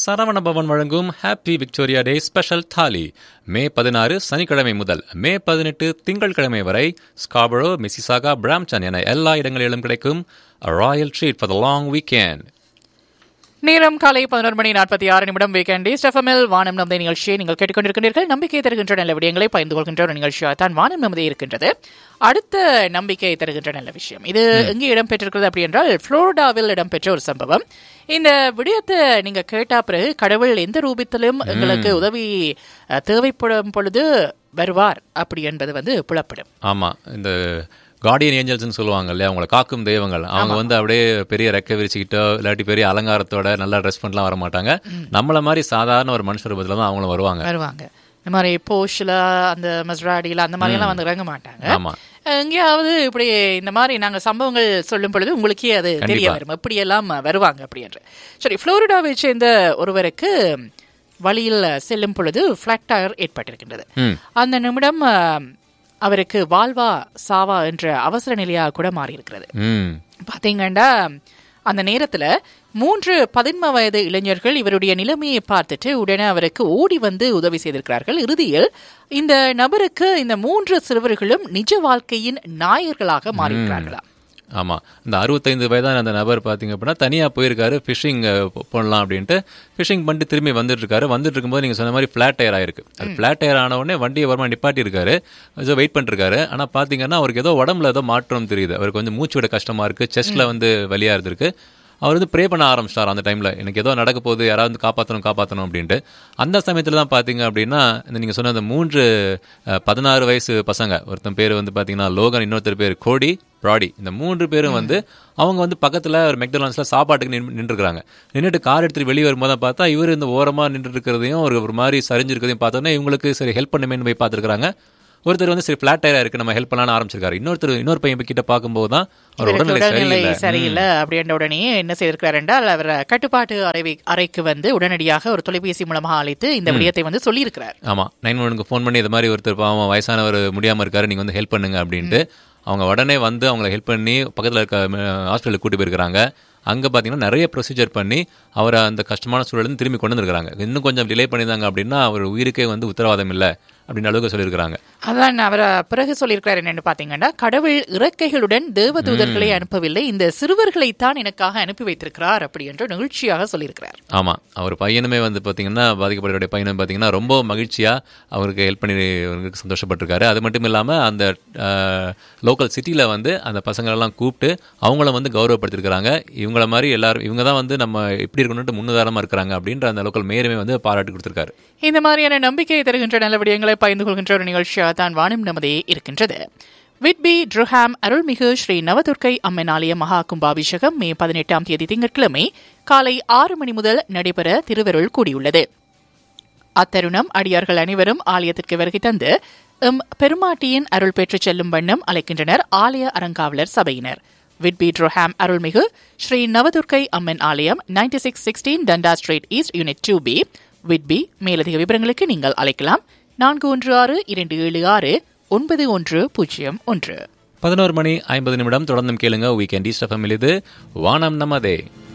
சரவண பவன் வழங்கும் happy Victoria day special தாலி மே பதினாறு சனிக்கிழமை முதல் மே பதினெட்டு திங்கட்கிழமை வரை ஸ்காபரோ மிசிசாகா பிராம்டன் என எல்லா இடங்களிலும் கிடைக்கும் royal treat for the long weekend நேரம் காலை பதினோரு மணி நாற்பத்தி ஆறு நிமிடம் வீக்கெண்ட் ஸ்டெஃபமில் வானம் நம்பதை நிகழ்ச்சியை நீங்கள் கேட்டுக்கொண்டிருக்கிறீர்கள் நம்பிக்கை தருகின்ற நல்ல விடயங்களை பகிர்ந்து கொள்கின்ற ஒரு நிகழ்ச்சியாக தான் வானம் நம்பதே இருக்கின்றது அடுத்த நம்பிக்கை தருகின்ற நல்ல விஷயம் இது எங்கே இடம்பெற்றிருக்கிறது அப்படி என்றால் புளோரிடாவில் இடம்பெற்ற ஒரு சம்பவம் இந்த விடயத்தை நீங்க கேட்ட பிறகு கடவுள் எந்த ரூபத்திலும் எங்களுக்கு உதவி அஹ், தேவைப்படும் பொழுது வருவார் அப்படி என்பது வந்து புலப்படும் ஆமா இந்த கார்டியன் ஏஞ்சல்ஸ்னு சொல்லுவாங்க இல்லையா அவங்களை காக்கும் தெய்வங்கள் அவங்க வந்து அப்படியே பெரிய ரெக்க விரிச்சுக்கிட்டோ இல்லாட்டி பெரிய அலங்காரத்தோட நல்லா ட்ரெஸ் பண்ணலாம் வர மாட்டாங்க நம்மள மாதிரி சாதாரண ஒரு மனுஷ ரூபத்துல தான் அவங்களும் வருவாங்க வருவாங்க இந்த மாதிரி போஷில் அந்த மஸ்ராடியில் அந்த மாதிரி எல்லாம் வந்து இறங்க மாட்டாங்க ஆமா எங்கேயாவது இப்படி இந்த மாதிரி நாங்க சம்பவங்கள் சொல்லும் பொழுது உங்களுக்கே அது தெரிய கண்டிப்பா. வரும் எப்படியெல்லாம் வருவாங்க அப்படி என்று சரி புளோரிடாவை சேர்ந்த ஒருவருக்கு வழியில் செல்லும் பொழுது ஃபிளாட் டயர் ஏற்பட்டிருக்கின்றது ம். அந்த நிமிடம் அஹ், அவருக்கு வாழ்வா சாவா என்ற அவசர நிலையாக கூட மாறி இருக்கிறது ம் பாத்தீங்கன்னா அந்த நேரத்துல மூன்று பதின்ம வயது இளைஞர்கள் இவருடைய நிலைமையை பார்த்துட்டு உடனே அவருக்கு ஓடி வந்து உதவி செய்திருக்கிறார்கள் இறுதியில் இந்த நபருக்கு இந்த மூன்று சிறுவர்களும் நிஜ வாழ்க்கையின் நாயர்களாக மாறியிருக்கிறார்களா ஆமா இந்த அறுபத்தைந்து வயதான அந்த நபர் பாத்தீங்க அப்படின்னா தனியா போயிருக்காரு ஃபிஷிங் பண்ணலாம் அப்படின்ட்டு ஃபிஷிங் பண்ணிட்டு திரும்பி வந்துட்டு இருக்காரு வந்துட்டு இருக்கும்போது நீங்க சொன்ன மாதிரி ஃபிளாட் டயர் ஆயிருக்கு அது ஃபிளாட் டயர் ஆன உடனே வண்டியை வரமா நிப்பாட்டி இருக்காரு வெயிட் பண்ணிருக்காரு ஆனா பாத்தீங்கன்னா அவருக்கு ஏதோ உடம்புல ஏதோ மாற்றம் தெரியுது அவருக்கு கொஞ்சம் மூச்சு விட கஷ்டமா இருக்கு செஸ்ட்ல வந்து வலியா இருந்திருக்கு அவர் வந்து ப்ரே பண்ண ஆரம்பிச்சிட்டார் அந்த டைம்ல எனக்கு ஏதோ நடக்க போகுது யாராவது வந்து காப்பாற்றணும் காப்பாற்றணும் அப்படின்ட்டு அந்த சமயத்துல தான் பாத்தீங்க அப்படின்னா இந்த நீங்க சொன்ன அந்த மூன்று அஹ், பதினாறு வயசு பசங்க ஒருத்தன் பேர் வந்து பாத்தீங்கன்னா லோகன் இன்னொருத்தர் பேர் கோடி ப்ராடி இந்த மூன்று பேரும் வந்து அவங்க வந்து பக்கத்துல ஒரு மெக்டொனால்ட்ஸ்ல சாப்பாட்டுக்கு நின்று நின்றுருக்காங்க நின்றுட்டு கார் எடுத்துட்டு வெளியே வரும்போது தான் பார்த்தா இவர் இந்த ஓரமா நின்று இருக்கிறதையும் ஒரு ஒரு மாதிரி சரிஞ்சிருக்கிறதையும் பார்த்தோன்னே இவங்களுக்கு சரி ஹெல்ப் பண்ணுமேன்னு போய் பார்த்துருக்காங்க ஒருத்தர் வந்து சரி ஃபிளாட் டயரா இருக்கு நம்ம ஹெல்ப் பண்ணலாம்னு ஆரம்பிச்சிருக்காரு இன்னொருத்தர் இன்னொரு பையன் கிட்ட பார்க்கும்போது தான் அவர் இவருக்கு உடல்நிலை உடல்நிலை சரியில்லை சரியில்லை அப்படின்ற உடனே என்ன செய்திருக்கிறார் என்றால் அவர் கட்டுப்பாட்டு அறை அறைக்கு வந்து உடனடியாக ஒரு தொலைபேசி மூலமாக அழைத்து இந்த விடயத்தை வந்து சொல்லியிருக்கிறார் ஆமா நைன் ஒனுக்கு ஃபோன் பண்ணி இது மாதிரி ஒருத்தர் பாவம் வயசானவர் முடியாம இருக்காரு நீங்க வந்து ஹெல்ப் பண்ணுங்க அப்படின்ட்டு அவங்க உடனே வந்து அவங்களை ஹெல்ப் பண்ணி பக்கத்துல இருக்க ஹாஸ்பிட்டலுக்கு கூட்டி போயிருக்காங்க அங்க பாத்தீங்கன்னா நிறைய ப்ரொசீஜர் பண்ணி அவரை அந்த கஷ்டமான சூழலிருந்து திரும்பி கொண்டு வந்திருக்காங்க இன்னும் கொஞ்சம் டிலே பண்ணியிருந்தாங்க அப்படின்னா அவர் உயிருக்கே வந்து உத்தரவாதம் இல்லை அப்படின்னு அளவுக்கு சொல்லியிருக்காங்க அதான் அவர் பிறகு சொல்லியிருக்கிறார் என்னன்னு பாத்தீங்கன்னா கடவுள் இறக்கைகளுடன் தேவதூதர்களை அனுப்பவில்லை இந்த சிறுவர்களைத்தான் எனக்காக அனுப்பி வைத்திருக்கிறார் அப்படி என்று நிகழ்ச்சியாக சொல்லியிருக்கிறார் ஆமா அவர் பையனுமே வந்து பாத்தீங்கன்னா பாதிக்கப்படக்கூடிய பையனும் பாத்தீங்கன்னா ரொம்ப மகிழ்ச்சியா அவருக்கு ஹெல்ப் பண்ணி அவருக்கு சந்தோஷப்பட்டிருக்காரு அது மட்டும் இல்லாம அந்த லோக்கல் சிட்டில வந்து அந்த பசங்க எல்லாம் கூப்பிட்டு அவங்கள வந்து கௌரவப்படுத்திருக்காங்க இவங்கள மாதிரி எல்லாரும் இவங்க தான் வந்து நம்ம எப்படி இருக்கணும்னு முன்னுதாரணமா இருக்கிறாங்க அப்படின்ற அந்த லோக்கல் மேயருமே வந்து பாராட்டு கொடுத்திருக்காரு இந்த மாதிரியான நம்பிக்கை தருகின்ற நல்ல விடயங்களை பகிர்ந்து கொள்கின்ற ஒரு நிகழ்ச்சியாக தான் வானம் நமதே இருக்கின்றது விட்பி ட்ருஹாம் அருள்மிகு ஸ்ரீ நவதுர்க்கை அம்மன் ஆலய மகா கும்பாபிஷேகம் மே பதினெட்டாம் தேதி திங்கட்கிழமை காலை ஆறு மணி முதல் நடைபெற திருவருள் கூடியுள்ளது அத்தருணம் அடியார்கள் அனைவரும் ஆலயத்திற்கு வருகை தந்து எம் பெருமாட்டியின் அருள் பெற்றுச் செல்லும் வண்ணம் அழைக்கின்றனர் ஆலய அறங்காவலர் சபையினர் விட்பி ட்ரோஹாம் அருள்மிகு ஸ்ரீ நவதுர்க்கை அம்மன் ஆலயம் ninety six sixteen Dundas street east unit two B Whitby மேலதிக விவரங்களுக்கு நீங்கள் அழைக்கலாம் நான்கு ஒன்று ஆறு இரண்டு ஏழு ஆறு ஒன்பது ஒன்று பூஜ்ஜியம் ஒன்று பதினோரு மணி ஐம்பது நிமிடம் தொடர்ந்தும் கேளுங்க வீக்கெண்ட் ஈஸ்ட் எஃப்எம் இது வானம் நமதே